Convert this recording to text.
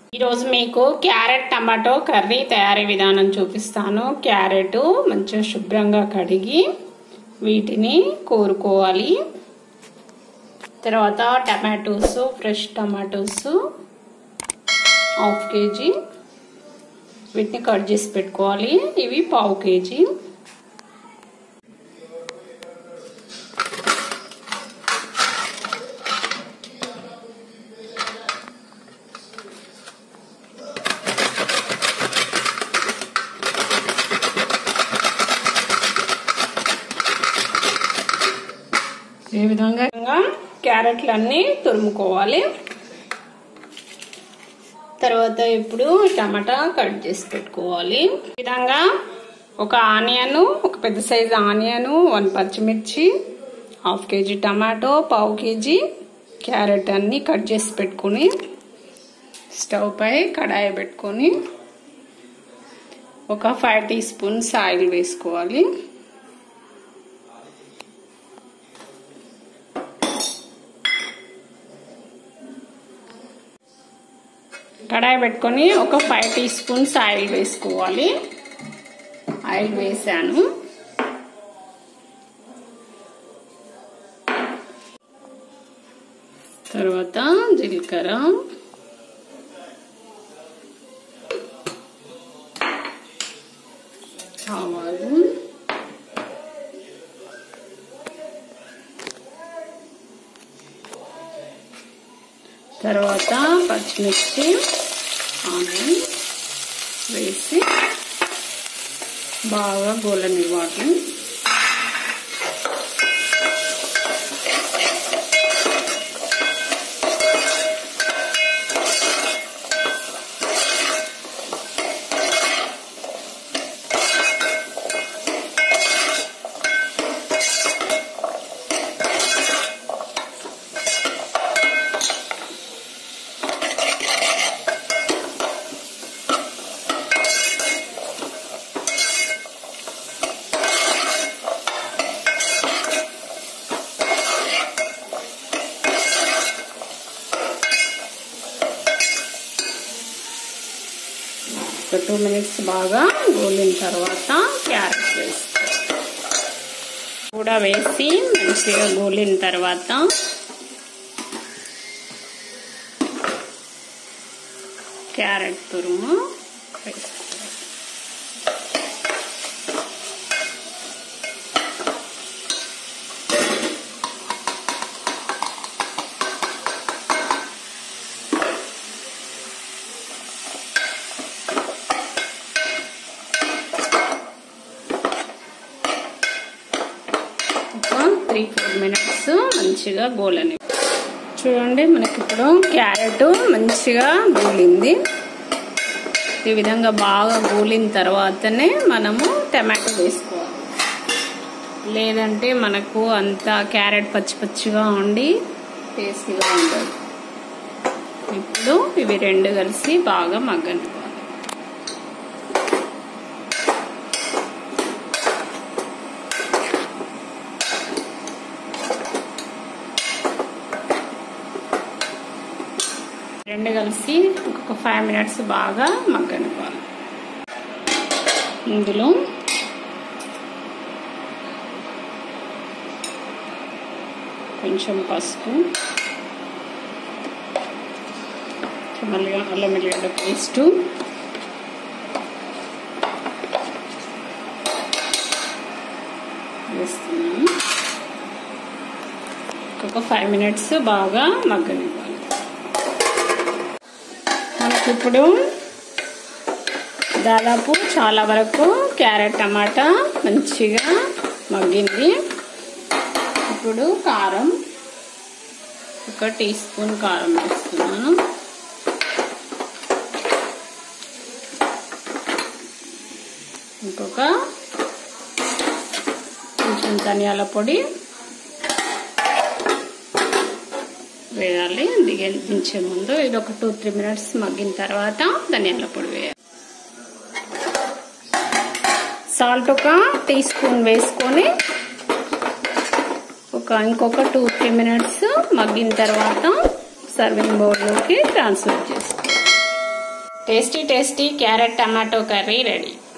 ఈరోజు మీకు carrot tomato curry తయారీ విధానం చూపిస్తాను క్యారెట్ మంచిగా శుభ్రంగా కడిగి వీటిని కోరుకోవాలి తర్వాత tomatoes fresh tomatoes half KG వీటిని కట్ చేసి పెట్టుకోవాలి ఇవి పావు కేజీ ఈ విధంగా క్యారెట్లు అన్నీ తురుముకోవాలి తర్వాత ఇప్పుడు టమాటా కట్ చేసి పెట్టుకోవాలి ఈ విధంగా ఒక ఆనియన్ ఒక పెద్ద సైజు ఆనియన్ వన్ పచ్చిమిర్చి హాఫ్ కేజీ టమాటో పావు కేజీ క్యారెట్ అన్ని కట్ చేసి పెట్టుకుని స్టవ్ పై కడాయి పెట్టుకొని ఒక ఫైవ్ టీ స్పూన్స్ ఆయిల్ వేసుకోవాలి కడాయి పెట్టుకొని ఒక ఫైవ్ టీ స్పూన్స్ ఆయిల్ వేసుకోవాలి ఆయిల్ వేసాను తర్వాత జీలకర్ర ఆవాలు తర్వాత పచ్చిమిర్చి ఆనియన్ వేసి బాగా గోలనివ్వాలి ఒక టూ మినిట్స్ బాగా గోలిన తర్వాత క్యారెట్ వేసి కూడా వేసి మంచిగా గోలిన తర్వాత క్యారెట్ తురుము వేసుకోవాలి ఒక త్రీ ఫోర్ మినిట్స్ మంచిగా గోలని చూడండి మనకి ఇప్పుడు క్యారెట్ మంచిగా గోలింది ఈ విధంగా బాగా గోలిన తర్వాతనే మనము టమాటో వేసుకోవాలి లేదంటే మనకు అంత క్యారెట్ పచ్చి పచ్చిగా ఉండి టేస్టీగా ఉండదు ఇప్పుడు ఇవి రెండు కలిసి బాగా మగ్గనివ్వాలి రెండు కలిసి ఒక ఫైవ్ మినిట్స్ బాగా మగ్గనివ్వాలి ఇందులో కొంచెం పసుపు మళ్ళీ అల్లం వెల్లిగడ్డ పేస్టు వేస్తున్నాను ఒక ఫైవ్ మినిట్స్ బాగా మగ్గనివ్వాలి మనకి ఇప్పుడు దాదాపు చాలా వరకు క్యారెట్ టమాటా మంచిగా మగ్గింది ఇప్పుడు కారం ఒక టీ స్పూన్ కారం వేస్తున్నాను ఇంకొక కొంచెం ధనియాల పొడి వేయాలి దిగే దించే ముందు ఇది ఒక టూ త్రీ మినిట్స్ మగ్గిన తర్వాత ధనియాల పొడి వేయాలి సాల్ట్ ఒక టీ స్పూన్ వేసుకొని ఒక ఇంకొక టూ త్రీ మినిట్స్ మగ్గిన తర్వాత సర్వింగ్ బౌల్లోకి ట్రాన్స్ఫర్ చేసుకోవాలి tasty tasty carrot tomato curry ready